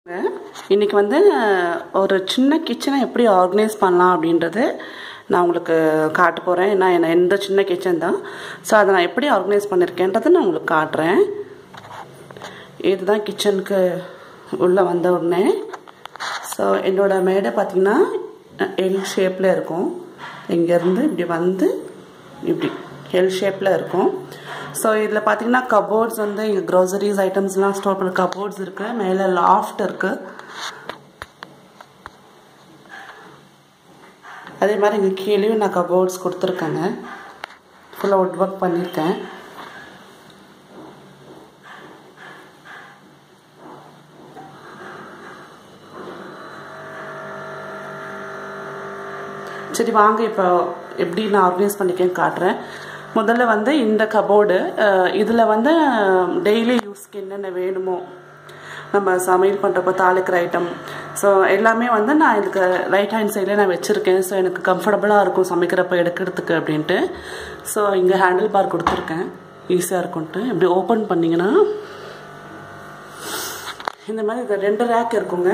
இன்னைக்கு வந்து ஒரு சின்ன கிச்சனை எப்படி ஆர்கனைஸ் பண்ணலாம் அப்படின்றது நான் உங்களுக்கு காட்ட போகிறேன் ஏன்னா என்ன எந்த சின்ன கிச்சன் தான் ஸோ அதை நான் எப்படி ஆர்கனைஸ் பண்ணியிருக்கேன்றதை நான் உங்களுக்கு காட்டுறேன் இதுதான் கிச்சனுக்கு உள்ளே வந்த உடனே ஸோ என்னோட மேடை பார்த்தீங்கன்னா எல் ஷேப்பில் இருக்கும் இங்கேருந்து இப்படி வந்து இப்படி எல் ஷேப்பில் இருக்கும் ஸோ இதில் பார்த்தீங்கன்னா கபோர்ட்ஸ் வந்து இங்கே க்ரோசரிஸ் ஐட்டம்ஸ்லாம் ஸ்டோர் பண்ண கபோர்ட்ஸ் இருக்குது மேலே லாஃப்ட் இருக்குது அதே மாதிரி இங்கே கீழேயும் நான் கபோர்ட்ஸ் கொடுத்துருக்கேங்க ஃபுல்லாக ஒர்க் ஒர்க் பண்ணியிருக்கேன் சரி வாங்க இப்போ எப்படி நான் ஆர்கனைஸ் பண்ணிக்கேன்னு காட்டுறேன் முதல்ல வந்து இந்த கபோர்டு இதில் வந்து டெய்லி யூஸ்க்கு என்னென்ன வேணுமோ நம்ம சமையல் பண்ணுறப்போ தாளிக்கிற ஐட்டம் ஸோ எல்லாமே வந்து நான் இதுக்கு ரைட் ஹேண்ட் சைடில் நான் வச்சுருக்கேன் ஸோ எனக்கு கம்ஃபர்டபுளாக இருக்கும் சமைக்கிறப்ப எடுக்கிறதுக்கு அப்படின்ட்டு ஸோ இங்கே ஹேண்டில் பார் கொடுத்துருக்கேன் ஈஸியாக இருக்கும்ன்ட்டு இப்படி ஓப்பன் பண்ணிங்கன்னா இந்த மாதிரி இது ரெண்டு ரேக் இருக்குங்க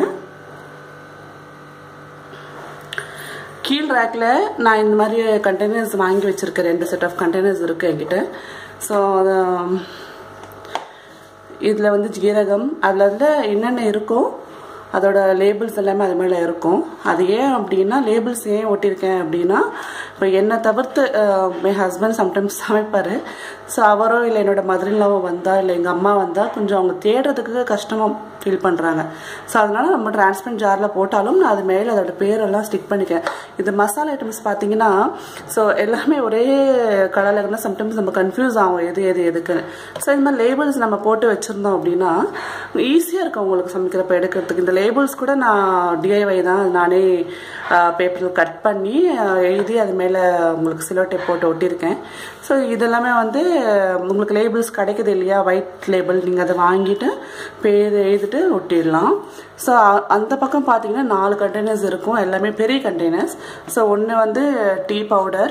கீழ் ரேக்கில் நான் இந்த மாதிரி கண்டெய்னர்ஸ் வாங்கி வச்சுருக்கேன் ரெண்டு செட் ஆஃப் கண்டெய்னர்ஸ் இருக்குது என்கிட்ட ஸோ அது இதில் வந்து ஜீரகம் அதில் வந்து என்னென்ன இருக்கோ அதோட லேபிள்ஸ் எல்லாமே அது மேலே இருக்கும் அது ஏன் அப்படின்னா லேபிள்ஸ் ஏன் ஒட்டியிருக்கேன் அப்படின்னா இப்போ என்னை தவிர்த்து என் ஹஸ்பண்ட் சம்டைம்ஸ் சமைப்பார் ஸோ அவரோ இல்லை என்னோட மதுரில்லாவோ வந்தால் இல்லை எங்கள் அம்மா வந்தால் கொஞ்சம் அவங்க தேடுறதுக்கு கஷ்டமாக ஃபீல் பண்ணுறாங்க ஸோ அதனால் நம்ம டிரான்ஸ்பரண்ட் ஜாரில் போட்டாலும் நான் அது மேலே அதோட பேரெல்லாம் ஸ்டிக் பண்ணிக்கேன் இது மசாலா ஐட்டம்ஸ் பார்த்தீங்கன்னா ஸோ எல்லாமே ஒரே கலரில் இருந்தால் சம்டைம்ஸ் நம்ம கன்ஃபியூஸ் ஆகும் எது எது எதுக்குன்னு ஸோ இந்த மாதிரி லேபிள்ஸ் நம்ம போட்டு வச்சுருந்தோம் அப்படின்னா ஈஸியாக இருக்கும் உங்களுக்கு சமைக்கிறப்ப எடுக்கிறதுக்கு இந்த லேபிள்ஸ் கூட நான் டிஐவை தான் நானே பேப்பரில் கட் பண்ணி எழுதி அது மேலே உங்களுக்கு சிலோ டேப் போட்டு ஒட்டியிருக்கேன் ஸோ இதெல்லாமே வந்து உங்களுக்கு லேபிள்ஸ் கிடைக்குது இல்லையா ஒயிட் லேபிள் நீங்கள் அதை வாங்கிட்டு பேர் எழுதிட்டு ஒட்டிடலாம் ஸோ அந்த பக்கம் பார்த்தீங்கன்னா நாலு கண்டெய்னர்ஸ் இருக்கும் எல்லாமே பெரிய கண்டெய்னர்ஸ் ஸோ ஒன்று வந்து tea powder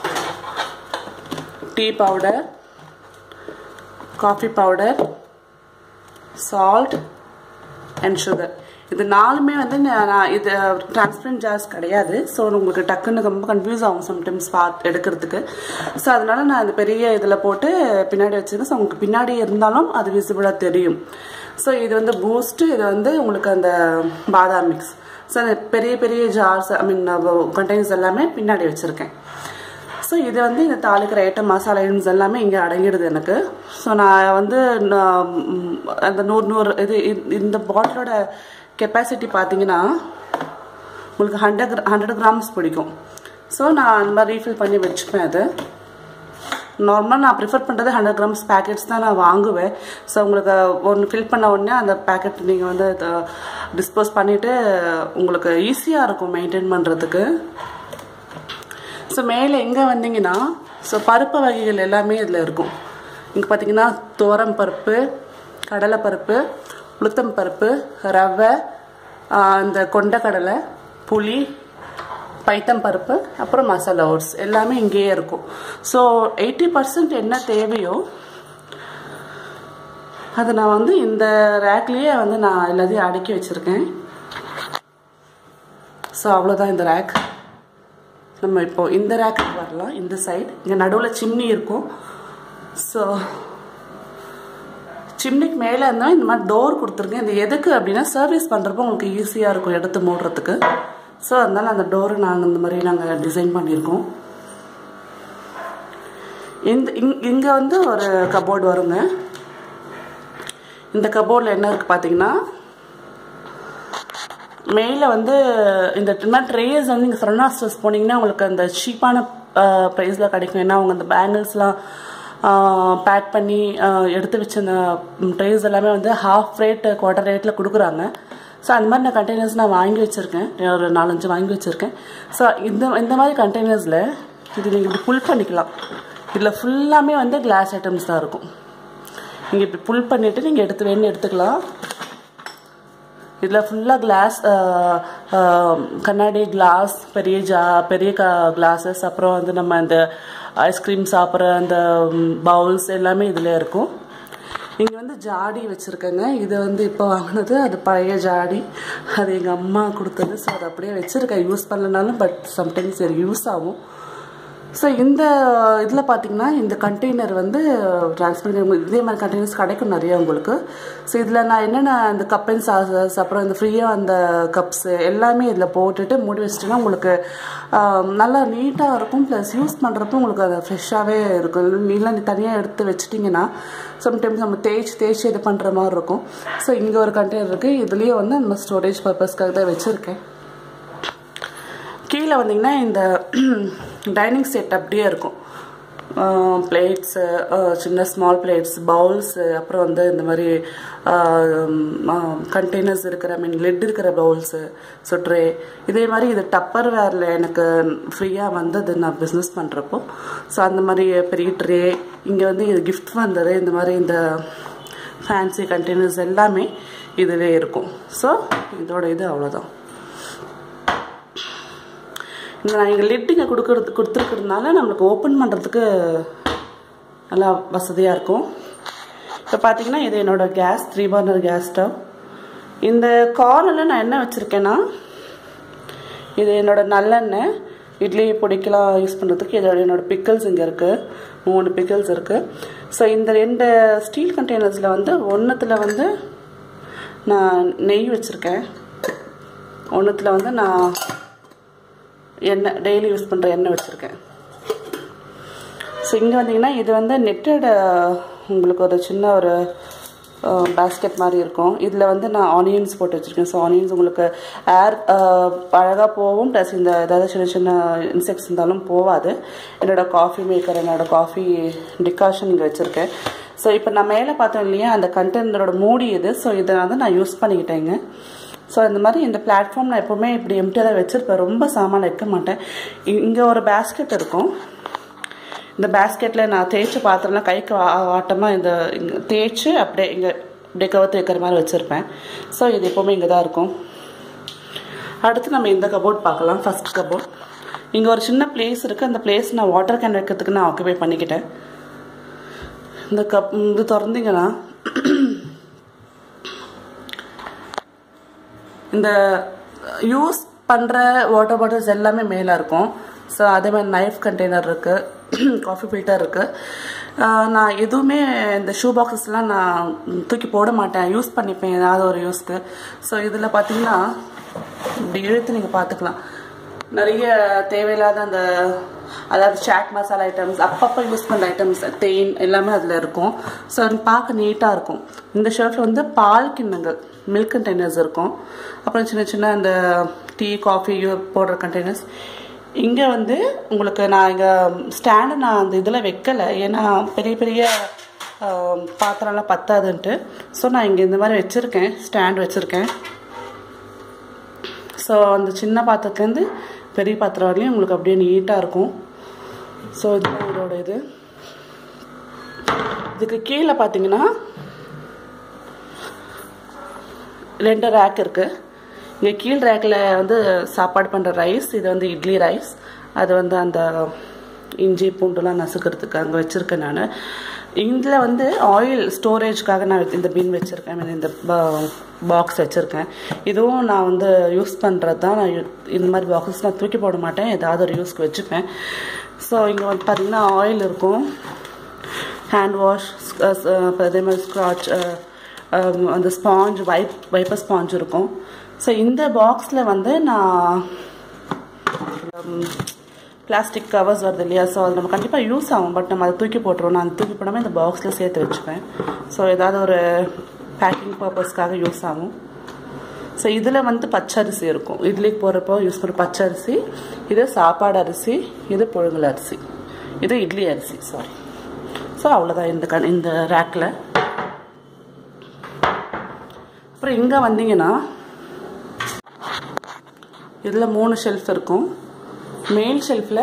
tea powder coffee powder salt and sugar இது நாலுமே வந்து நான் இது டிரான்ஸ்பரண்ட் ஜார்ஸ் கிடையாது ஸோ உங்களுக்கு டக்குன்னு ரொம்ப கன்ஃபியூஸ் ஆகும் சம்டைம்ஸ் பார்த்து எடுக்கிறதுக்கு ஸோ அதனால நான் இந்த பெரிய இதில் போட்டு பின்னாடி வச்சுருக்கேன் ஸோ உங்களுக்கு பின்னாடி இருந்தாலும் அது விசிபிளாக தெரியும் ஸோ இது வந்து பூஸ்ட்டு இது வந்து உங்களுக்கு அந்த பாதாம் மிக்ஸ் ஸோ பெரிய பெரிய ஜார்ஸ் ஐ மீன் கண்டெய்னர்ஸ் எல்லாமே பின்னாடி வச்சுருக்கேன் ஸோ இது வந்து இந்த தாளிக்கிற ஐட்டம் மசாலா ஐட்டம்ஸ் எல்லாமே இங்கே அடங்கிடுது எனக்கு ஸோ நான் வந்து அந்த நூறு நூறு இது இந்த பாட்டிலோட கெப்பாசிட்டி பார்த்தீங்கன்னா உங்களுக்கு ஹண்ட்ரட் ஹண்ட்ரட் கிராம்ஸ் பிடிக்கும் ஸோ நான் அந்த மாதிரி ரீஃபில் பண்ணி வச்சுப்பேன் அது நார்மலாக நான் ப்ரிஃபர் பண்ணுறது ஹண்ட்ரட் கிராம்ஸ் பேக்கெட்ஸ் தான் நான் வாங்குவேன் ஸோ உங்களுக்கு ஒன்று ஃபில் பண்ண உடனே அந்த பேக்கெட் நீங்கள் வந்து டிஸ்போஸ் பண்ணிவிட்டு உங்களுக்கு ஈஸியாக இருக்கும் மெயின்டைன் பண்ணுறதுக்கு ஸோ மேலே எங்கே வந்தீங்கன்னா ஸோ பருப்பு வகைகள் எல்லாமே இதில் இருக்கும் இங்கே பார்த்தீங்கன்னா தோரம் பருப்பு கடலை பருப்பு உளுத்தம் பருப்பு ரவை இந்த கொண்டக்கடலை புளி பைத்தம் பருப்பு அப்புறம் மசாலா ஓட்ஸ் எல்லாமே இங்கேயே இருக்கும் ஸோ எயிட்டி பர்சன்ட் என்ன தேவையோ அதை நான் வந்து இந்த ரேக்லேயே வந்து நான் எல்லாத்தையும் அடுக்கி வச்சுருக்கேன் ஸோ அவ்வளோதான் இந்த ரேக் நம்ம இப்போ இந்த ரேக்கு வரலாம் இந்த சைடு இங்கே நடுவில் சிம்னி இருக்கும் ஸோ சிம்னிக்கு மேலே இருந்தால் இந்த மாதிரி டோர் கொடுத்துருக்கேன் இது எதுக்கு அப்படின்னா சர்வீஸ் பண்ணுறப்போ உங்களுக்கு ஈஸியாக இருக்கும் எடுத்து மூடுறதுக்கு ஸோ அதனால் அந்த டோரை நாங்கள் இந்த மாதிரி நாங்கள் டிசைன் பண்ணியிருக்கோம் இந்த இங் இங்கே வந்து ஒரு கபோர்டு வருங்க இந்த கபோர்டில் என்ன இருக்குது பார்த்தீங்கன்னா மேலே வந்து இந்த மாதிரி ட்ரேஸ் வந்து நீங்கள் சரணா ஸ்டோர்ஸ் போனீங்கன்னா உங்களுக்கு அந்த சீப்பான ப்ரைஸில் கிடைக்கும் ஏன்னா அவங்க அந்த பேங்கிள்ஸ்லாம் பேக் பண்ணி எடுத்து வச்ச அந்த ட்ரேஸ் எல்லாமே வந்து ஹாஃப் ரேட் குவார்டர் ரேட்டில் கொடுக்குறாங்க ஸோ அந்த மாதிரி நான் கண்டெய்னர்ஸ் நான் வாங்கி வச்சுருக்கேன் ஒரு நாலஞ்சு வாங்கி வச்சுருக்கேன் ஸோ இந்த இந்த மாதிரி கண்டெய்னர்ஸில் இது நீங்கள் இப்படி புல் பண்ணிக்கலாம் இதில் ஃபுல்லாமே வந்து கிளாஸ் ஐட்டம்ஸ் தான் இருக்கும் நீங்கள் இப்படி புல் பண்ணிவிட்டு நீங்கள் எடுத்து வேணும்னு எடுத்துக்கலாம் இதில் ஃபுல்லாக கிளாஸ் கண்ணாடி கிளாஸ் பெரிய ஜா பெரிய க கிளாஸஸ் அப்புறம் வந்து நம்ம அந்த ஐஸ்கிரீம் சாப்பிட்ற அந்த பவுல்ஸ் எல்லாமே இதில் இருக்கும் இங்கே வந்து ஜாடி வச்சுருக்கேங்க இது வந்து இப்போ வாங்கினது அது பழைய ஜாடி அது எங்கள் அம்மா கொடுத்தது ஸோ அதை அப்படியே வச்சுருக்கேன் யூஸ் பண்ணலனாலும் பட் சம்டைம்ஸ் இது யூஸ் ஆகும் ஸோ இந்த இதில் பார்த்தீங்கன்னா இந்த கண்டெய்னர் வந்து ட்ரான்ஸ்பர் இதே மாதிரி கண்டெய்னர்ஸ் கிடைக்கும் நிறைய உங்களுக்கு ஸோ இதில் நான் என்னென்ன இந்த கப் அண்ட் சாசஸ் அப்புறம் இந்த ஃப்ரீயாக அந்த கப்ஸு எல்லாமே இதில் போட்டுட்டு மூடி வச்சிட்டிங்கன்னா உங்களுக்கு ஆம், நல்லா நீட்டாக இருக்கும் ப்ளஸ் யூஸ் பண்ணுறப்போ உங்களுக்கு அது ஃப்ரெஷ்ஷாகவே இருக்கும் இல்லை நீ தனியாக எடுத்து வச்சிட்டிங்கன்னா சம்டைம்ஸ் நம்ம தேய்ச்சி தேய்ச்சி இது பண்ணுற மாதிரி இருக்கும் ஸோ இங்கே ஒரு கண்டெய்னர் இருக்குது இதுலேயே வந்து நம்ம ஸ்டோரேஜ் பர்பஸ்க்காக தான் வச்சுருக்கேன் கீழே வந்தீங்கன்னா இந்த டைனிங் செட் அப்படியே இருக்கும் பிளேட்ஸு சின்ன ஸ்மால் பிளேட்ஸ் பவுல்ஸு அப்புறம் வந்து இந்த மாதிரி கண்டெய்னர்ஸ் இருக்கிற ஐ மீன் லெட் இருக்கிற பவுல்ஸு ஸோ ட்ரே இதே மாதிரி இது டப்பர் வேரில் எனக்கு ஃப்ரீயாக வந்தது நான் பிஸ்னஸ் பண்ணுறப்போ ஸோ அந்த மாதிரி பெரிய ட்ரே இங்கே வந்து இது கிஃப்ட் வந்தது இந்த மாதிரி இந்த ஃபேன்சி கண்டெய்னர்ஸ் எல்லாமே இதிலே இருக்கும் ஸோ இதோட இது அவ்வளோதான் இந்த நான் எங்கள் லிட்டுங்க கொடுக்கறது கொடுத்துருக்கிறதுனால நம்மளுக்கு ஓப்பன் பண்ணுறதுக்கு நல்லா வசதியாக இருக்கும் இப்போ பார்த்தீங்கன்னா இது என்னோடய gas three burner gas stove இந்த கார்னரில் நான் என்ன வச்சுருக்கேன்னா இது என்னோட நல்லெண்ணெய் இட்லி பொடிக்கெல்லாம் யூஸ் பண்ணுறதுக்கு இதோட என்னோட பிக்கிள்ஸ் இங்கே இருக்குது மூணு பிக்கிள்ஸ் இருக்குது ஸோ இந்த ரெண்டு ஸ்டீல் கண்டெய்னர்ஸில் வந்து ஒன்றுத்தில் வந்து நான் நெய் வச்சுருக்கேன் ஒன்றுத்தில் வந்து நான் எண்ணெய் டெய்லி யூஸ் பண்ணுற எண்ணெய் வச்சுருக்கேன் ஸோ இங்கே வந்தீங்கன்னா இது வந்து நெட்டட் உங்களுக்கு ஒரு சின்ன ஒரு பேஸ்கெட் மாதிரி இருக்கும் இதில் வந்து நான் ஆனியன்ஸ் போட்டு வச்சுருக்கேன் ஸோ ஆனியன்ஸ் உங்களுக்கு ஏர் அழகாக போகும் ப்ளஸ் இந்த ஏதாவது சின்ன சின்ன இன்செக்ட்ஸ் இருந்தாலும் போகாது என்னோடய காஃபி மேக்கர் என்னோடய காஃபி டிகாஷன் இங்கே வச்சுருக்கேன் ஸோ இப்போ நான் மேலே பார்த்தோம் இல்லையா அந்த கண்டெய்னரோட மூடி இது ஸோ இதை வந்து நான் யூஸ் பண்ணிக்கிட்டேங்க ஸோ இந்த மாதிரி இந்த பிளாட்ஃபார்ம் நான் எப்போவுமே இப்படி எம்டியாக தான் வச்சுருப்பேன் ரொம்ப சாமான் வைக்க மாட்டேன் இங்கே ஒரு பேஸ்கெட் இருக்கும் இந்த பேஸ்கெட்டில் நான் தேய்ச்ச பாத்திரம்லாம் கைக்கு ஆட்டமாக இந்த இங்கே தேய்ச்சி அப்படியே இங்கே அப்படியே கவர்த்து வைக்கிற மாதிரி வச்சுருப்பேன் ஸோ இது எப்போவுமே இங்கே தான் இருக்கும் அடுத்து நம்ம இந்த கபோர்ட் பார்க்கலாம் ஃபர்ஸ்ட் கபோர்ட் இங்கே ஒரு சின்ன பிளேஸ் இருக்குது அந்த பிளேஸ் நான் வாட்டர் கேன் வைக்கிறதுக்கு நான் ஆக்குபை பண்ணிக்கிட்டேன் இந்த கப் இது திறந்தீங்கன்னா இந்த யூஸ் பண்ணுற வாட்டர் பாட்டில்ஸ் எல்லாமே மேலே இருக்கும் ஸோ அதே மாதிரி நைஃப் கண்டெய்னர் இருக்குது காஃபி ஃபில்டர் இருக்குது நான் எதுவுமே இந்த ஷூ பாக்ஸஸ்லாம் நான் தூக்கி போட மாட்டேன் யூஸ் பண்ணிப்பேன் ஏதாவது ஒரு யூஸ்க்கு ஸோ இதில் பார்த்தீங்கன்னா இப்படி இழுத்து நீங்கள் பார்த்துக்கலாம் நிறைய தேவையில்லாத அந்த அதாவது சாட் மசாலா ஐட்டம்ஸ் அப்பப்போ யூஸ் பண்ணுற ஐட்டம்ஸ் தேன் எல்லாமே அதில் இருக்கும் ஸோ அது பார்க்க நீட்டாக இருக்கும் இந்த ஷர்ட்டில் வந்து பால் கிண்ணங்கள் மில்க் கண்டெய்னர்ஸ் இருக்கும் அப்புறம் சின்ன சின்ன அந்த டீ காஃபி போடுற கண்டெய்னர்ஸ் இங்கே வந்து உங்களுக்கு நான் இங்கே ஸ்டாண்டு நான் அந்த இதில் வைக்கலை ஏன்னா பெரிய பெரிய ஆம், பாத்திரம்லாம் பத்தாதுன்ட்டு ஸோ நான் இங்கே இந்த மாதிரி வச்சுருக்கேன் ஸ்டாண்ட் வச்சுருக்கேன் ஸோ அந்த சின்ன பாத்திரத்துலேருந்து பெரிய பாத்திரம் வரையும் உங்களுக்கு அப்படியே நீட்டாக இருக்கும் ஸோ இதுதான் இதோட இது இதுக்கு கீழே பார்த்தீங்கன்னா ரெண்டு ரேக் இருக்குது இங்கே கீழ் ரேக்கில் வந்து சாப்பாடு பண்ணுற ரைஸ் இது வந்து இட்லி ரைஸ் அது வந்து அந்த இஞ்சி பூண்டுலாம் நசுக்கிறதுக்கு அங்கே வச்சுருக்கேன் நான் இதில் வந்து ஆயில் ஸ்டோரேஜ்க்காக நான் இந்த பின் வச்சுருக்கேன் I mean இந்த பாக்ஸ் வச்சுருக்கேன் இதுவும் நான் வந்து யூஸ் பண்ணுறது தான் நான் யூ- இந்த மாதிரி பாக்ஸஸ் நான் தூக்கி போட மாட்டேன் ஏதாவது ஒரு யூஸ்க்கு வச்சுப்பேன் ஸோ இங்கே வந்து பார்த்திங்கன்னா ஆயில் இருக்கும் ஹேண்ட் வாஷ் அதே மாதிரி ஸ்க்ராட்ச் அந்த ஸ்பாஞ்ச் வைப் வைப்பர் ஸ்பாஞ்ச் இருக்கும் ஸோ இந்த பாக்ஸில் வந்து நான் பிளாஸ்டிக் கவர்ஸ் வருது இல்லையா ஸோ அது நம்ம கண்டிப்பாக யூஸ் ஆகும் பட் நம்ம அதை தூக்கி போட்டுருவோம் நான் தூக்கி போடாமல் இந்த பாக்ஸில் சேர்த்து வச்சுப்பேன் ஸோ ஏதாவது ஒரு பேக்கிங் பர்பஸ்க்காக யூஸ் ஆகும் ஸோ இதில் வந்து பச்சரிசி இருக்கும் இட்லிக்கு போகிறப்போ யூஸ் பண்ணுற பச்சரிசி இது சாப்பாடு அரிசி இது புழுங்கல் அரிசி இது இட்லி அரிசி சாரி ஸோ அவ்வளோதான் இந்த கண் இந்த ரேக்கில் அப்புறம் இங்கே வந்தீங்கன்னா இதில் மூணு ஷெல்ஃப் இருக்கும் மேல் ஷெல்ஃபில்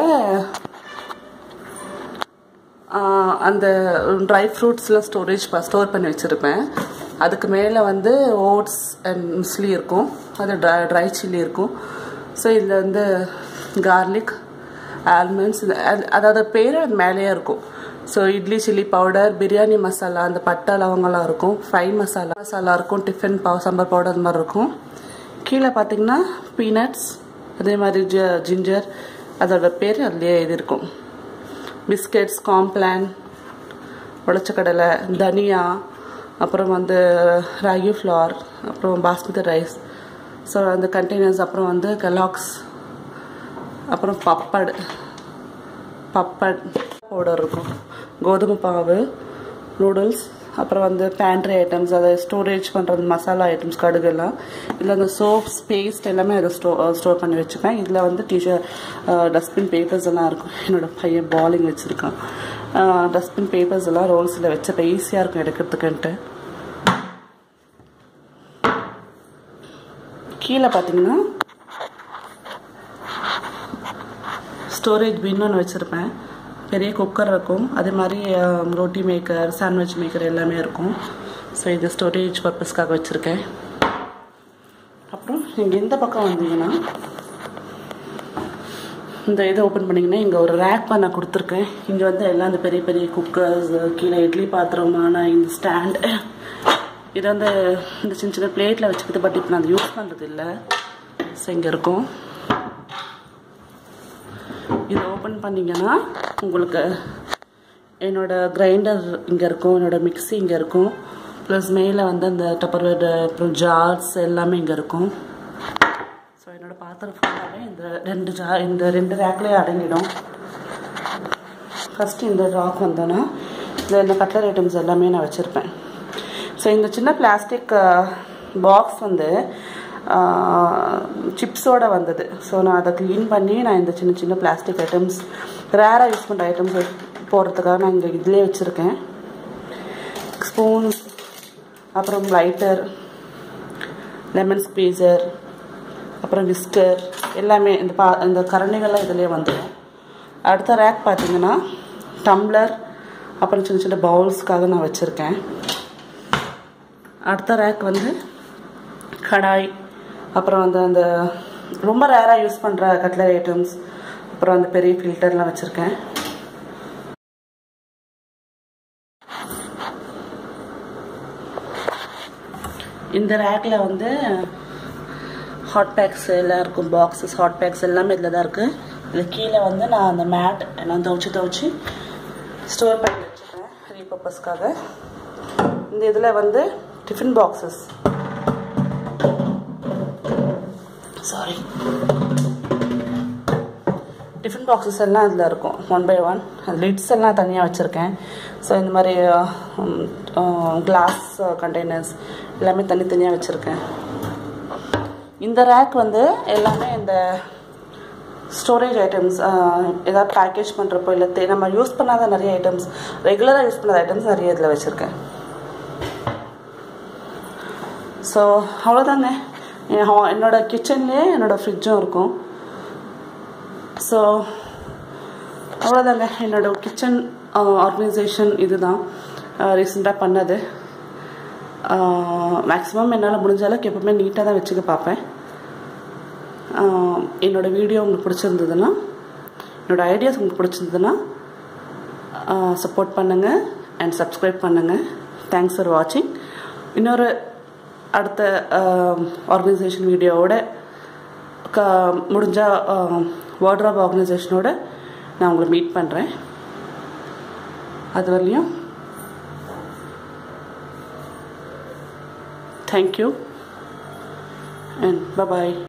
அந்த ட்ரை ஃப்ரூட்ஸ்லாம் ஸ்டோரேஜ் ஸ்டோர் பண்ணி வச்சுருப்பேன் அதுக்கு மேலே வந்து ஓட்ஸ் அண்ட் முஸ்லி இருக்கும் அது ட்ரை ட்ரை சில்லி இருக்கும் ஸோ இதில் வந்து கார்லிக் ஆல்மண்ட்ஸ் அதாவது பேர் அது மேலேயே இருக்கும் so idli chilli powder biryani masala அந்த பட்டை லவங்கெல்லாம் இருக்கும் ஃப்ரை மசாலா மசாலா இருக்கும் டிஃபன் பவு சாம்பார் பவுடர் அந்த மாதிரி இருக்கும் கீழே பார்த்தீங்கன்னா பீனட்ஸ் அதே மாதிரி ஜ ஜிஞ்சர் அதோட பேர் அதுலேயே இது இருக்கும் பிஸ்கெட்ஸ் காம்ப்ளான் உடச்சக்கடலை தனியா அப்புறம் வந்து ராகி ஃப்ளார் அப்புறம் பாஸ்மதி ரைஸ் ஸோ அந்த கண்டெய்னர்ஸ் அப்புறம் வந்து கலாக்ஸ் அப்புறம் பப்பட் பப்பட் பவுடர் இருக்கும் கோதுமை பாவு நூடுல்ஸ் அப்புறம் வந்து பேண்ட்ரி ஐட்டம்ஸ் அதை ஸ்டோரேஜ் பண்ணுறது மசாலா ஐட்டம்ஸ் கடுகுலாம் இதில் அந்த சோப்ஸ் பேஸ்ட் எல்லாமே அதை ஸ்டோ ஸ்டோர் பண்ணி வச்சுப்பேன் இதில் வந்து டிஷர்ட் டஸ்ட்பின் பேப்பர்ஸ் எல்லாம் இருக்கும் என்னோட பையன் பாலிங் வச்சுருக்கான் டஸ்ட்பின் பேப்பர்ஸ் எல்லாம் ரோல்ஸில் வச்சுப்பேன் ஈஸியாக இருக்கும் எடுக்கிறதுக்குன்ட்டு கீழே பார்த்தீங்கன்னா ஸ்டோரேஜ் பின்னு ஒன்று வச்சுருப்பேன் பெரிய குக்கர் இருக்கும் அதே மாதிரி ரொட்டி மேக்கர் சாண்ட்விச் மேக்கர் எல்லாமே இருக்கும் ஸோ இது ஸ்டோரேஜ் பர்பஸ்க்காக வச்சுருக்கேன் அப்புறம் நீங்கள் எந்த பக்கம் வந்தீங்கன்னா இந்த இதை ஓப்பன் பண்ணிங்கன்னா இங்கே ஒரு ரேக் பண்ண கொடுத்துருக்கேன் இங்கே வந்து எல்லாம் இந்த பெரிய பெரிய குக்கர்ஸ் கீழே இட்லி பாத்திரமான இந்த ஸ்டாண்டு இது வந்து இந்த சின்ன சின்ன பிளேட்டில் வச்சுக்கிட்டு பட் இப்போ நான் அதை யூஸ் பண்ணுறது இல்லை ஸோ இங்கே இருக்கும் இதை ஓப்பன் பண்ணிங்கன்னா உங்களுக்கு என்னோட கிரைண்டர் இங்கே இருக்கும் என்னோட மிக்ஸி இங்கே இருக்கும் ப்ளஸ் மேலே வந்து அந்த டப்பர்வேர் அப்புறம் ஜார்ஸ் எல்லாமே இங்கே இருக்கும் ஸோ என்னோட பாத்திரம் ஃபுல்லாகவே இந்த ரெண்டு ஜா இந்த ரெண்டு ரேக்லேயே அடங்கிடும் ஃபஸ்ட்டு இந்த ராக் வந்தோன்னா இதில் இந்த கட்லர் ஐட்டம்ஸ் எல்லாமே நான் வச்சுருப்பேன் ஸோ இந்த சின்ன பிளாஸ்டிக் பாக்ஸ் வந்து சிப்ஸோட வந்தது ஸோ நான் அதை க்ளீன் பண்ணி நான் இந்த சின்ன சின்ன பிளாஸ்டிக் ஐட்டம்ஸ் ரேராக யூஸ் பண்ணுற ஐட்டம்ஸ் போடுறதுக்காக நான் இங்கே இதிலே வச்சுருக்கேன் ஸ்பூன் அப்புறம் லைட்டர் லெமன் ஸ்க்வீசர் அப்புறம் விஸ்கர் எல்லாமே இந்த பா இந்த கரண்டிகள்லாம் இதிலே வந்துடும் அடுத்த ரேக் பார்த்தீங்கன்னா டம்ளர் அப்புறம் சின்ன சின்ன பவுல்ஸ்க்காக நான் வச்சுருக்கேன் அடுத்த ரேக் வந்து கடாய் அப்புறம் வந்து அந்த ரொம்ப ரேராக யூஸ் பண்ணுற கட்லரி ஐட்டம்ஸ் அப்புறம் அந்த பெரிய ஃபில்டர்லாம் வச்சுருக்கேன் இந்த ரேக்கில் வந்து ஹாட் பேக்ஸ் எல்லாம் இருக்கும் பாக்ஸஸ் ஹாட் பேக்ஸ் எல்லாமே இதில் தான் இருக்குது இது கீழே வந்து நான் அந்த மேட் எல்லாம் துவச்சி துவச்சி ஸ்டோர் பண்ணி வச்சுருக்கேன் ரீபர்பஸ்க்காக இந்த இதில் வந்து tiffin boxes sorry tiffin boxes எல்லாம் இதில் இருக்கும் ஒன் பை ஒன் லிட்ஸ் எல்லாம் தனியாக வச்சுருக்கேன் ஸோ இந்த மாதிரி கிளாஸ் கண்டெய்னர்ஸ் எல்லாமே தனித்தனியாக வச்சுருக்கேன் இந்த ரேக் வந்து எல்லாமே இந்த ஸ்டோரேஜ் ஐட்டம்ஸ் ஏதாவது பேக்கேஜ் பண்ணுறப்போ இல்லை தே நம்ம யூஸ் பண்ணாத நிறைய ஐட்டம்ஸ் ரெகுலராக யூஸ் பண்ணாத ஐட்டம்ஸ் நிறைய இதில் வச்சுருக்கேன் ஸோ அவ்வளோதாங்க என்னோட கிச்சன்லேயே என்னோட ஃப்ரிட்ஜும் இருக்கும் ஸோ அவ்வளோதாங்க என்னோட கிச்சன் ஆர்கனைசேஷன் இதுதான் ரீசெண்டாக பண்ணது மேக்ஸிமம் என்னால் முடிஞ்ச அளவுக்கு எப்பவுமே நீட்டாக தான் வச்சுக்க பார்ப்பேன் என்னோட வீடியோ உங்களுக்கு பிடிச்சிருந்ததுன்னா என்னோடய ஐடியாஸ் உங்களுக்கு பிடிச்சிருந்ததுன்னா சப்போர்ட் பண்ணுங்கள் அண்ட் சப்ஸ்கிரைப் பண்ணுங்கள் தேங்க்ஸ் ஃபார் வாட்சிங் இன்னொரு அடுத்த ஆர்கனைசேஷன் வீடியோவோட க முடிஞ்சால் வார்ட்ராப் ஆர்கனைசேஷனோட நான் உங்களை மீட் பண்ணுறேன் அது வரலையும் தேங்க்யூ அண்ட் பபாய்